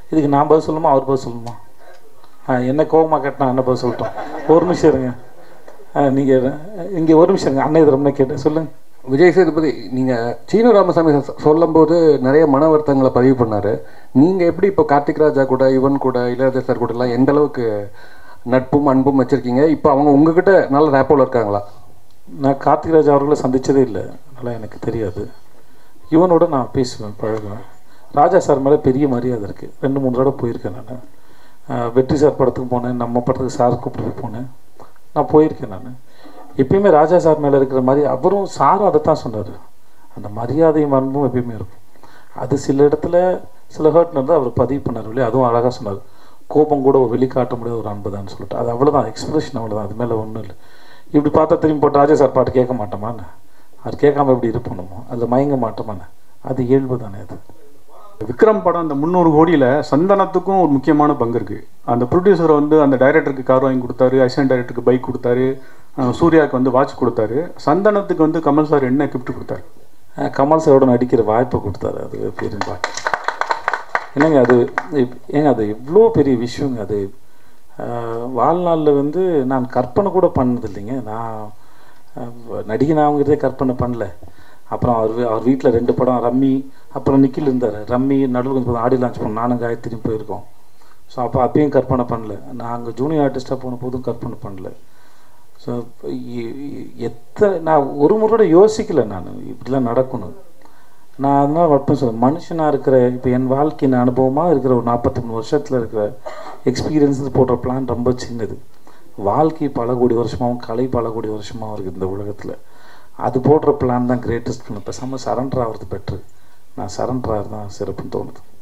இதுக்கு நான் பதில் சொல்லணுமா அவர் பதில் சொல்லணுமா ஆ என்ன கோவமாக கேட்டா என்ன பதில் சொல்லட்டும் ஒரு நிமிஷம் இருங்க ஆ நீங்கள் இங்கே ஒரு நிமிஷம் இருங்க அண்ணன் இது ரொம்ப கேட்டேன் சொல்லுங்கள் விஜய் சேதுபதி நீங்கள் சீனு ராமசாமி சொ- சொல்லும்போது நிறைய மன வருத்தங்களை பதிவு பண்ணாரு நீங்கள் எப்படி இப்போ கார்த்திக் ராஜா கூட இவன் கூட இளையராஜா சார் கூட எல்லாம் எந்த அளவுக்கு நட்பும் அன்பும் வச்சிருக்கீங்க இப்போ அவங்க உங்ககிட்ட நல்ல ரேப்போல இருக்காங்களா நான் கார்த்திக் ராஜ் அவர்களை சந்திச்சதே இல்லை அதனால் எனக்கு தெரியாது இவனோட நான் பேசுவேன் பழகுவேன் ராஜா சார் மேலே பெரிய மரியாதை இருக்குது ரெண்டு மூணு தடவை போயிருக்கேன் நான் வெற்றி சார் படத்துக்கு போனேன் நம்ம படத்துக்கு சார் கூப்பிட்டு போனேன் நான் போயிருக்கேன் நான் எப்பயுமே ராஜா சார் மேலே இருக்கிற மாதிரி அவரும் சாரும் அதை தான் சொன்னார் அந்த மரியாதையும் அன்பும் எப்பயுமே இருக்கும் அது சில இடத்துல சில ஹர்ட் நடந்தால் அவர் பதிவு பண்ணார் இல்லையா அதுவும் அழகாக சொன்னார் கோபம் கூட வெளிக்காட்ட முடியாத ஒரு அன்பு தான் சொல்லிட்டு அது அவ்வளோதான் எக்ஸ்பிரஷன் அவ்வளோதான் அது மேலே ஒன்றும் இல்லை இப்படி பார்த்தா திரும்பி போட்டு ராஜா சார் பாட்டு கேட்க மாட்டோமான்னு அது கேட்காம எப்படி இருப்போம் அதில் மயங்க மாட்டோமான்னு அது இயல்பு தானே அது விக்ரம் படம் அந்த முந்நூறு கோடியில் சந்தனத்துக்கும் ஒரு முக்கியமான பங்கு இருக்குது அந்த ப்ரொடியூசர் வந்து அந்த டைரக்டருக்கு கார் வாங்கி கொடுத்தாரு அசிஸ்டன்ட் டைரக்டருக்கு பைக் கொடுத்தாரு அஹ் சூர்யாவுக்கு வந்து வாட்ச் கொடுத்தாரு சந்தனத்துக்கு வந்து கமல் சார் என்ன கிஃப்ட் கொடுத்தாரு அஹ் கமல் சாரோட நடிக்கிற வாய்ப்பை கொடுத்தாரு அது பெரிய வாய்ப்பு என்னங்க அது இப்- ஏங்க அது எவ்வளோ பெரிய விஷயங்க அது அஹ், வாழ்நாளில் வந்து நான் கற்பனை கூட பண்ணது இல்லைங்க நான் அஹ், நடிகனாங்கிறதே கற்பனை பண்ணல அப்புறம் அவர் வீ- அவர் வீட்டில் ரெண்டு படம் ரம்மி அப்புறம் நிக்கில் இருந்தார் ரம்மி நடுவில் கொஞ்சம் ஆடி லான்ச் பண்ணோம் நானும் காயத்ரியும் போயிருக்கோம் ஸோ அப்போ அப்பயும் கற்பனை பண்ணல நான் அங்கே ஜூனியர் ஆர்டிஸ்ட்டாக போன போதும் கற்பனை பண்ணல ஸோ எத்தனை நான் ஒரு முறை யோசிக்கல நான் இப்படிலாம் நடக்கணும் நான் அதனால் மட்டும் சொல்ல மனுஷனாக இருக்கிற இப்போ என் வாழ்க்கையின் அனுபவமாக இருக்கிற ஒரு நாற்பத்தி மூணு வருஷத்தில் இருக்கிற எக்ஸ்பீரியன்ஸ் போடுற பிளான் ரொம்ப சின்னது வாழ்க்கை பல கோடி வருஷமாகவும் கலை பல கோடி வருஷமாகவும் இருக்குது இந்த உலகத்தில் அது போடுற பிளான் தான் கிரேட்டஸ்ட் பிளான் பேசாமல் சரண்டர் ஆகிறது பெட்ரு நான் சரண்டர் ஆகிறது தான் சிறப்புன்னு தோணுது